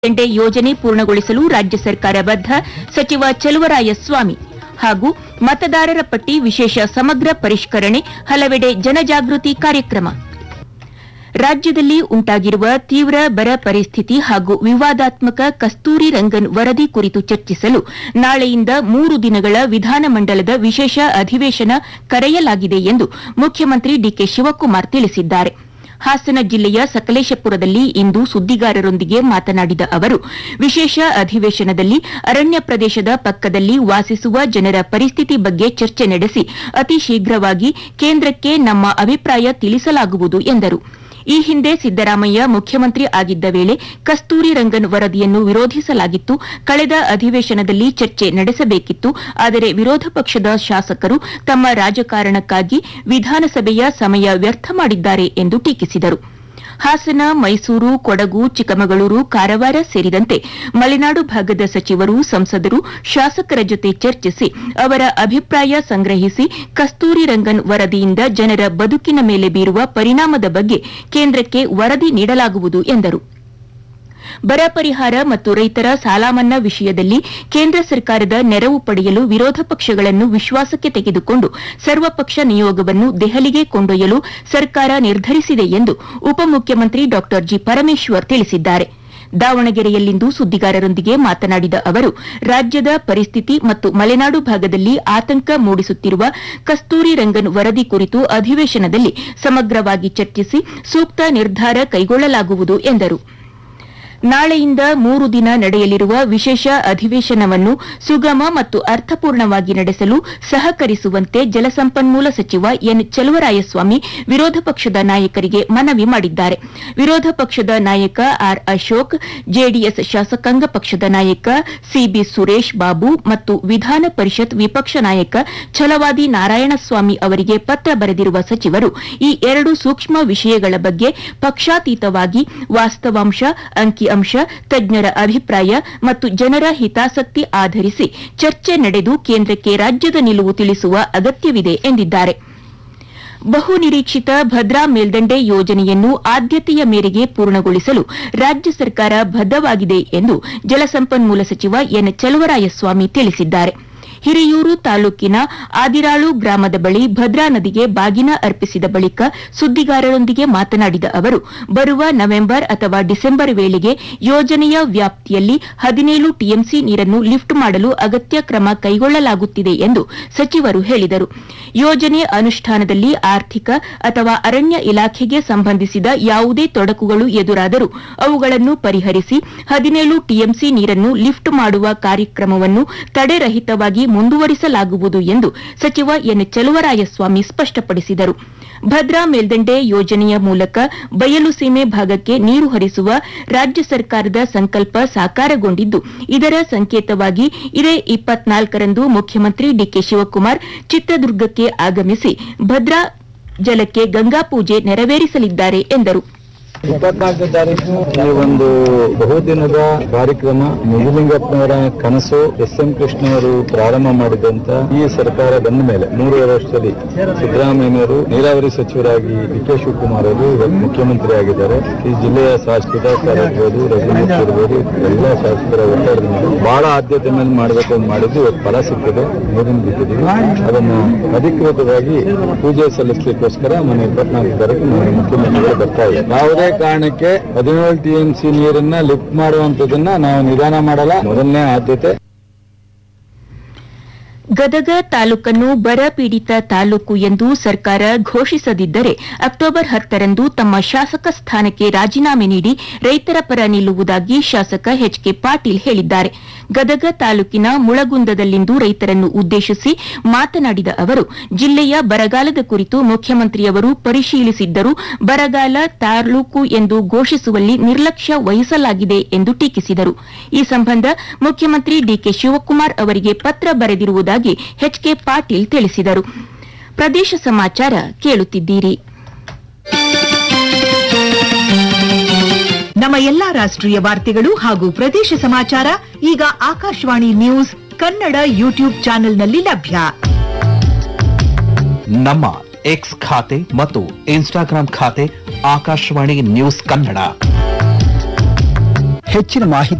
ದಂಡೆ ಯೋಜನೆ ಪೂರ್ಣಗೊಳಿಸಲು ರಾಜ್ಯ ಸರ್ಕಾರ ಬದ್ಧ ಸಚಿವ ಚಲುವರಾಯಸ್ವಾಮಿ ಹಾಗೂ ಮತದಾರರ ಪಟ್ಟಿ ವಿಶೇಷ ಸಮಗ್ರ ಪರಿಷ್ಕರಣೆ ಹಲವೆಡೆ ಜನಜಾಗೃತಿ ಕಾರ್ಯಕ್ರಮ ರಾಜ್ಯದಲ್ಲಿ ಉಂಟಾಗಿರುವ ತೀವ್ರ ಬರ ಪರಿಸ್ಥಿತಿ ಹಾಗೂ ವಿವಾದಾತ್ಮಕ ಕಸ್ತೂರಿ ರಂಗನ್ ವರದಿ ಕುರಿತು ಚರ್ಚಿಸಲು ನಾಳೆಯಿಂದ ಮೂರು ದಿನಗಳ ವಿಧಾನಮಂಡಲದ ವಿಶೇಷ ಅಧಿವೇಶನ ಕರೆಯಲಾಗಿದೆ ಎಂದು ಮುಖ್ಯಮಂತ್ರಿ ಡಿಕೆ ಶಿವಕುಮಾರ್ ತಿಳಿಸಿದ್ದಾರೆ ಹಾಸನ ಜಿಲ್ಲೆಯ ಸಕಲೇಶಪುರದಲ್ಲಿ ಇಂದು ಸುದ್ದಿಗಾರರೊಂದಿಗೆ ಮಾತನಾಡಿದ ಅವರು ವಿಶೇಷ ಅಧಿವೇಶನದಲ್ಲಿ ಅರಣ್ಯ ಪ್ರದೇಶದ ಪಕ್ಕದಲ್ಲಿ ವಾಸಿಸುವ ಜನರ ಪರಿಸ್ಥಿತಿ ಬಗ್ಗೆ ಚರ್ಚೆ ನಡೆಸಿ ಅತಿ ಶೀಘ್ರವಾಗಿ ಕೇಂದ್ರಕ್ಕೆ ನಮ್ಮ ಅಭಿಪ್ರಾಯ ತಿಳಿಸಲಾಗುವುದು ಎಂದರು ಈ ಹಿಂದೆ ಸಿದ್ದರಾಮಯ್ಯ ಮುಖ್ಯಮಂತ್ರಿ ಆಗಿದ್ದ ವೇಳೆ ಕಸ್ತೂರಿ ರಂಗನ್ ವರದಿಯನ್ನು ವಿರೋಧಿಸಲಾಗಿತ್ತು ಕಳೆದ ಅಧಿವೇಶನದಲ್ಲಿ ಚರ್ಚೆ ನಡೆಸಬೇಕಿತ್ತು ಆದರೆ ವಿರೋಧ ಪಕ್ಷದ ಶಾಸಕರು ತಮ್ಮ ರಾಜಕಾರಣಕ್ಕಾಗಿ ವಿಧಾನಸಭೆಯ ಸಮಯ ವ್ಯರ್ಥ ಮಾಡಿದ್ದಾರೆ ಎಂದು ಟೀಕಿಸಿದರು ಹಾಸನ ಮೈಸೂರು ಕೊಡಗು ಚಿಕ್ಕಮಗಳೂರು ಕಾರವಾರ ಸೇರಿದಂತೆ ಮಲೆನಾಡು ಭಾಗದ ಸಚಿವರು ಸಂಸದರು ಶಾಸಕರ ಜೊತೆ ಚರ್ಚಿಸಿ ಅವರ ಅಭಿಪ್ರಾಯ ಸಂಗ್ರಹಿಸಿ ಕಸ್ತೂರಿ ರಂಗನ್ ವರದಿಯಿಂದ ಜನರ ಬದುಕಿನ ಮೇಲೆ ಬೀರುವ ಪರಿಣಾಮದ ಬಗ್ಗೆ ಕೇಂದ್ರಕ್ಕೆ ವರದಿ ನೀಡಲಾಗುವುದು ಎಂದರು ಬರ ಪರಿಹಾರ ಮತ್ತು ರೈತರ ಸಾಲ ಮನ್ನಾ ವಿಷಯದಲ್ಲಿ ಕೇಂದ್ರ ಸರ್ಕಾರದ ನೆರವು ಪಡೆಯಲು ವಿರೋಧ ಪಕ್ಷಗಳನ್ನು ವಿಶ್ವಾಸಕ್ಕೆ ತೆಗೆದುಕೊಂಡು ಸರ್ವಪಕ್ಷ ನಿಯೋಗವನ್ನು ದೆಹಲಿಗೆ ಕೊಂಡೊಯ್ಯಲು ಸರ್ಕಾರ ನಿರ್ಧರಿಸಿದೆ ಎಂದು ಉಪಮುಖ್ಯಮಂತ್ರಿ ಡಾ ಜಿ ಪರಮೇಶ್ವರ್ ತಿಳಿಸಿದ್ದಾರೆ ದಾವಣಗೆರೆಯಲ್ಲಿಂದು ಸುದ್ದಿಗಾರರೊಂದಿಗೆ ಮಾತನಾಡಿದ ಅವರು ರಾಜ್ಯದ ಪರಿಸ್ಥಿತಿ ಮತ್ತು ಮಲೆನಾಡು ಭಾಗದಲ್ಲಿ ಆತಂಕ ಮೂಡಿಸುತ್ತಿರುವ ಕಸ್ತೂರಿ ರಂಗನ್ ವರದಿ ಕುರಿತು ಅಧಿವೇಶನದಲ್ಲಿ ಸಮಗ್ರವಾಗಿ ಚರ್ಚಿಸಿ ಸೂಕ್ತ ನಿರ್ಧಾರ ಕೈಗೊಳ್ಳಲಾಗುವುದು ಎಂದರು ನಾಳೆಯಿಂದ ಮೂರು ದಿನ ನಡೆಯಲಿರುವ ವಿಶೇಷ ಅಧಿವೇಶನವನ್ನು ಸುಗಮ ಮತ್ತು ಅರ್ಥಪೂರ್ಣವಾಗಿ ನಡೆಸಲು ಸಹಕರಿಸುವಂತೆ ಜಲಸಂಪನ್ಮೂಲ ಸಚಿವ ಎನ್ ಚಲುವರಾಯಸ್ವಾಮಿ ವಿರೋಧ ಪಕ್ಷದ ನಾಯಕರಿಗೆ ಮನವಿ ಮಾಡಿದ್ದಾರೆ ವಿರೋಧ ಪಕ್ಷದ ನಾಯಕ ಆರ್ ಅಶೋಕ್ ಜೆಡಿಎಸ್ ಶಾಸಕಾಂಗ ಪಕ್ಷದ ನಾಯಕ ಸಿಬಿ ಸುರೇಶ್ ಬಾಬು ಮತ್ತು ವಿಧಾನ ಪರಿಷತ್ ವಿಪಕ್ಷ ನಾಯಕ ಛಲವಾದಿ ನಾರಾಯಣಸ್ವಾಮಿ ಅವರಿಗೆ ಪತ್ರ ಬರೆದಿರುವ ಸಚಿವರು ಈ ಎರಡು ಸೂಕ್ಷ್ಮ ವಿಷಯಗಳ ಬಗ್ಗೆ ಪಕ್ಷಾತೀತವಾಗಿ ವಾಸ್ತವಾಂಶ ಅಂಕಿ ಅಂಶ ತಜ್ಞರ ಅಭಿಪ್ರಾಯ ಮತ್ತು ಜನರ ಹಿತಾಸಕ್ತಿ ಆಧರಿಸಿ ಚರ್ಚೆ ನಡೆದು ಕೇಂದ್ರಕ್ಕೆ ರಾಜ್ಯದ ನಿಲುವು ತಿಳಿಸುವ ಅಗತ್ಯವಿದೆ ಎಂದಿದ್ದಾರೆ ಬಹು ನಿರೀಕ್ಷಿತ ಭದ್ರಾ ಮೇಲ್ದಂಡೆ ಯೋಜನೆಯನ್ನು ಆದ್ಯತೆಯ ಮೇರೆಗೆ ಪೂರ್ಣಗೊಳಿಸಲು ರಾಜ್ಯ ಸರ್ಕಾರ ಬದ್ದವಾಗಿದೆ ಎಂದು ಜಲಸಂಪನ್ಮೂಲ ಸಚಿವ ಎನ್ ಚಲುವರಾಯಸ್ವಾಮಿ ತಿಳಿಸಿದ್ದಾರೆ ಹಿರಿಯೂರು ತಾಲೂಕಿನ ಆದಿರಾಳು ಗ್ರಾಮದ ಬಳಿ ಭದ್ರಾ ನದಿಗೆ ಬಾಗಿನ ಅರ್ಪಿಸಿದ ಬಳಿಕ ಸುದ್ದಿಗಾರರೊಂದಿಗೆ ಮಾತನಾಡಿದ ಅವರು ಬರುವ ನವೆಂಬರ್ ಅಥವಾ ಡಿಸೆಂಬರ್ ವೇಳೆಗೆ ಯೋಜನೆಯ ವ್ಯಾಪ್ತಿಯಲ್ಲಿ ಹದಿನೇಳು ಟಿಎಂಸಿ ನೀರನ್ನು ಲಿಫ್ಟ್ ಮಾಡಲು ಅಗತ್ಯ ಕ್ರಮ ಕೈಗೊಳ್ಳಲಾಗುತ್ತಿದೆ ಎಂದು ಸಚಿವರು ಹೇಳಿದರು ಯೋಜನೆ ಅನುಷ್ಠಾನದಲ್ಲಿ ಆರ್ಥಿಕ ಅಥವಾ ಅರಣ್ಯ ಇಲಾಖೆಗೆ ಸಂಬಂಧಿಸಿದ ಯಾವುದೇ ತೊಡಕುಗಳು ಎದುರಾದರೂ ಅವುಗಳನ್ನು ಪರಿಹರಿಸಿ ಹದಿನೇಳು ಟಿಎಂಸಿ ನೀರನ್ನು ಲಿಫ್ಟ್ ಮಾಡುವ ಕಾರ್ಯಕ್ರಮವನ್ನು ತಡೆರಹಿತವಾಗಿ ಮುಂದುವರಿಸಲಾಗುವುದು ಎಂದು ಸಚಿವ ಎನ್ ಚಲುವರಾಯಸ್ವಾಮಿ ಸ್ಪಷ್ಟಪಡಿಸಿದರು ಭದ್ರಾ ಮೇಲ್ದಂಡೆ ಯೋಜನೆಯ ಮೂಲಕ ಬಯಲು ಸೀಮೆ ಭಾಗಕ್ಕೆ ನೀರು ಹರಿಸುವ ರಾಜ್ಯ ಸರ್ಕಾರದ ಸಂಕಲ್ಪ ಸಾಕಾರಗೊಂಡಿದ್ದು ಇದರ ಸಂಕೇತವಾಗಿ ಇದೇ ಇಪ್ಪತ್ನಾಲ್ಕರಂದು ಮುಖ್ಯಮಂತ್ರಿ ಡಿಕೆ ಶಿವಕುಮಾರ್ ಚಿತ್ರದುರ್ಗಕ್ಕೆ ಆಗಮಿಸಿ ಭದ್ರಾ ಜಲಕ್ಕೆ ಗಂಗಾಪೂಜೆ ನೆರವೇರಿಸಲಿದ್ದಾರೆ ಎಂದರು ಇಪ್ಪತ್ನಾಲ್ಕನೇ ತಾರೀಕು ಈ ಒಂದು ಬಹುದಿನದ ಕಾರ್ಯಕ್ರಮ ನಿಜಲಿಂಗಪ್ಪನವರ ಕನಸು ಎಸ್ ಎಂ ಕೃಷ್ಣ ಅವರು ಪ್ರಾರಂಭ ಮಾಡಿದಂತ ಈ ಸರ್ಕಾರ ಬಂದ ಮೇಲೆ ಮೂರುವರೆ ವರ್ಷದಲ್ಲಿ ಸಿದ್ದರಾಮಯ್ಯನವರು ನೀರಾವರಿ ಸಚಿವರಾಗಿ ಡಿ ಕೆ ಶಿವಕುಮಾರ್ ಅವರು ಇವತ್ತು ಮುಖ್ಯಮಂತ್ರಿ ಆಗಿದ್ದಾರೆ ಈ ಜಿಲ್ಲೆಯ ಶಾಸಕರ ಇರ್ಬೋದು ರಘುಮೂರ್ತಿ ಇರ್ಬೋದು ಎಲ್ಲ ಶಾಸಕರ ಒತ್ತಡದಿಂದ ಬಹಳ ಆದ್ಯತೆ ಮೇಲೆ ಮಾಡಬೇಕು ಅಂತ ಮಾಡಿದ್ದು ಇವತ್ತು ಫಲ ಸಿಕ್ಕಿದೆ ನೀರಿನ ಬಿಟ್ಟಿದ್ದೀವಿ ಅದನ್ನು ಅಧಿಕೃತವಾಗಿ ಪೂಜೆ ಸಲ್ಲಿಸಲಿಕ್ಕೋಸ್ಕರ ಮೊನ್ನೆ ಇಪ್ಪತ್ನಾಲ್ಕು ತಾರೀಕು ನಮ್ಮ ಮುಖ್ಯಮಂತ್ರಿಗಳು ಬರ್ತಾ ಇದೆ ಯಾವುದೇ ಕಾರಣಕ್ಕೆ ಹದಿನೇಳು ಟಿಎಂಸಿ ನೀರನ್ನ ಲಿಫ್ಟ್ ಮಾಡುವಂತದನ್ನ ನಾವು ನಿಧಾನ ಮಾಡಲ್ಲ ಮೊದಲನೇ ಆದ್ಯತೆ ಗದಗ ತಾಲೂಕನ್ನು ಬರ ಪೀಡಿತ ತಾಲೂಕು ಎಂದು ಸರ್ಕಾರ ಘೋಷಿಸದಿದ್ದರೆ ಅಕ್ಟೋಬರ್ ಹತ್ತರಂದು ತಮ್ಮ ಶಾಸಕ ಸ್ಥಾನಕ್ಕೆ ರಾಜೀನಾಮೆ ನೀಡಿ ರೈತರ ಪರ ನಿಲ್ಲುವುದಾಗಿ ಶಾಸಕ ಎಚ್ ಕೆ ಪಾಟೀಲ್ ಹೇಳಿದ್ದಾರೆ ಗದಗ ತಾಲೂಕಿನ ಮುಳಗುಂದದಲ್ಲಿಂದು ರೈತರನ್ನು ಉದ್ದೇಶಿಸಿ ಮಾತನಾಡಿದ ಅವರು ಜಿಲ್ಲೆಯ ಬರಗಾಲದ ಕುರಿತು ಮುಖ್ಯಮಂತ್ರಿಯವರು ಪರಿಶೀಲಿಸಿದ್ದರೂ ಬರಗಾಲ ತಾಲೂಕು ಎಂದು ಘೋಷಿಸುವಲ್ಲಿ ನಿರ್ಲಕ್ಷ್ಯ ವಹಿಸಲಾಗಿದೆ ಎಂದು ಟೀಕಿಸಿದರು ಈ ಸಂಬಂಧ ಮುಖ್ಯಮಂತ್ರಿ ಡಿಕೆ ಶಿವಕುಮಾರ್ ಅವರಿಗೆ ಪತ್ರ ಬರೆದಿರುವುದಾಗಿ ಎಚ್ ಕೆ ಪಾಟೀಲ್ ತಿಳಿಸಿದರು ಪ್ರದೇಶ ಸಮಾಚಾರ ಕೇಳುತ್ತಿದ್ದೀರಿ ನಮ್ಮ ಎಲ್ಲಾ ರಾಷ್ಟ್ರೀಯ ವಾರ್ತೆಗಳು ಹಾಗೂ ಪ್ರದೇಶ ಸಮಾಚಾರ ಈಗ ಆಕಾಶವಾಣಿ ನ್ಯೂಸ್ ಕನ್ನಡ ಯೂಟ್ಯೂಬ್ ಚಾನೆಲ್ನಲ್ಲಿ ಲಭ್ಯ ನಮ್ಮ ಎಕ್ಸ್ ಖಾತೆ ಮತ್ತು ಇನ್ಸ್ಟಾಗ್ರಾಂ ಖಾತೆ ಆಕಾಶವಾಣಿ ನ್ಯೂಸ್ ಕನ್ನಡ ಹೆಚ್ಚಿನ ಮಾಹಿತಿ